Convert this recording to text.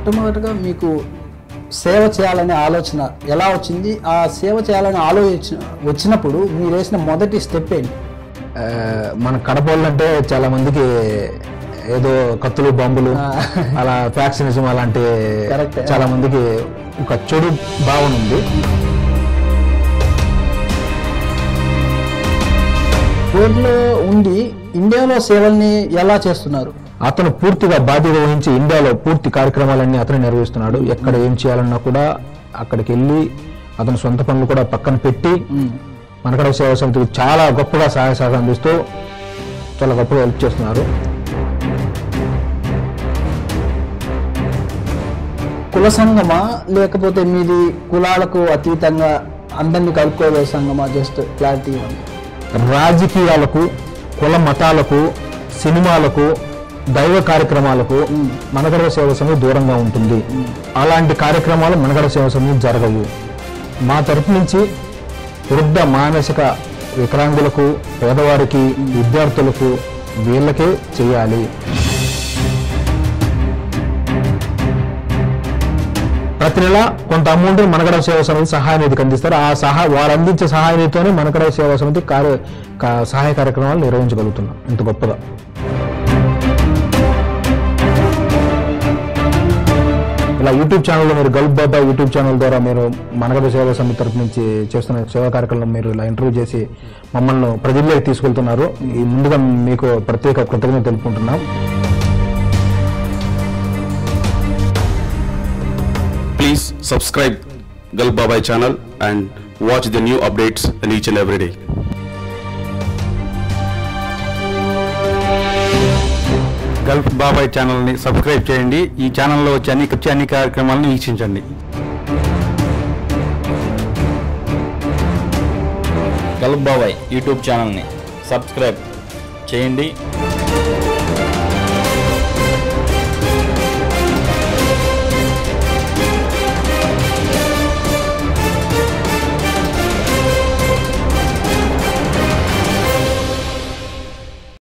మొట్టమొదటిగా మీకు సేవ చేయాలనే ఆలోచన ఎలా వచ్చింది ఆ సేవ చేయాలనే ఆలోచన వచ్చినప్పుడు మీరు వేసిన మొదటి స్టెప్ ఏంటి ఆ, మన కడపలంటే చాలా మందికి ఏదో కత్తులు బాంబులు ఆ. అలా ఫ్యాక్షనిజం అలాంటి Correct. చాలా మందికి ఒక చెడు భావన ఉంది రోడ్లో ఉండి ఇండియాలో సేవల్ని ఎలా చేస్తున్నారు అతను పూర్తిగా బాధ్యత వహించి ఇండియాలో పూర్తి కార్యక్రమాలన్నీ అతను నిర్వహిస్తున్నాడు ఎక్కడ ఏం చేయాలన్నా కూడా అక్కడికి వెళ్ళి అతని సొంత పనులు కూడా పక్కన పెట్టి మనకడ సేవా సమితికి చాలా గొప్పగా సహాయ సహకారం అందిస్తూ చాలా గొప్పగా హెల్ప్ చేస్తున్నారు కుల సంఘమా లేకపోతే మీది కులాలకు అతీతంగా అందరినీ కలుపుకోవే సంఘమా జస్ట్ క్లారిటీ ఇవ్వండి రాజకీయాలకు కుల మతాలకు సినిమాలకు దైవ కార్యక్రమాలకు మనగడ సేవ సమితి దూరంగా ఉంటుంది అలాంటి కార్యక్రమాలు మనగడ సేవ సమితి జరగవు మా తరపు నుంచి వృద్ధ మానసిక వికలాంగులకు పేదవారికి విద్యార్థులకు వీళ్ళకే చేయాలి ప్రతి నెల కొంత అమౌంట్ మనగడ సేవా సమితి సహాయ నిధికి అందిస్తారు ఆ సహా వారు అందించే సహాయ నిధితోనే మనగడ సేవా సమితి కార్య కా- సహాయ కార్యక్రమాలు నిర్వహించగలుగుతున్నాం ఇంత గొప్పగా ఇలా యూట్యూబ్ ఛానల్లో మీరు గల్ఫ్ బాబా యూట్యూబ్ ఛానల్ ద్వారా మీరు మనగడ సేవా సమితి తరపు నుంచి చేస్తున్న సేవా కార్యక్రమం మీరు ఇలా ఇంటర్వ్యూ చేసి మమ్మల్ని ప్రజల్లోకి తీసుకెళ్తున్నారు ఈ ముందుగా మీకు ప్రత్యేక కృతజ్ఞత తెలుపుకుంటున్నాం Please subscribe Gal Babai channel and watch the new updates in each and every day. Gulf Babai ఛానల్ని సబ్స్క్రైబ్ చేయండి ఈ ఛానల్లో వచ్చే అన్ని వచ్చే అన్ని కార్యక్రమాలను వీక్షించండి గల్ఫ్ బాబాయ్ యూట్యూబ్ ఛానల్ని సబ్స్క్రైబ్ చేయండి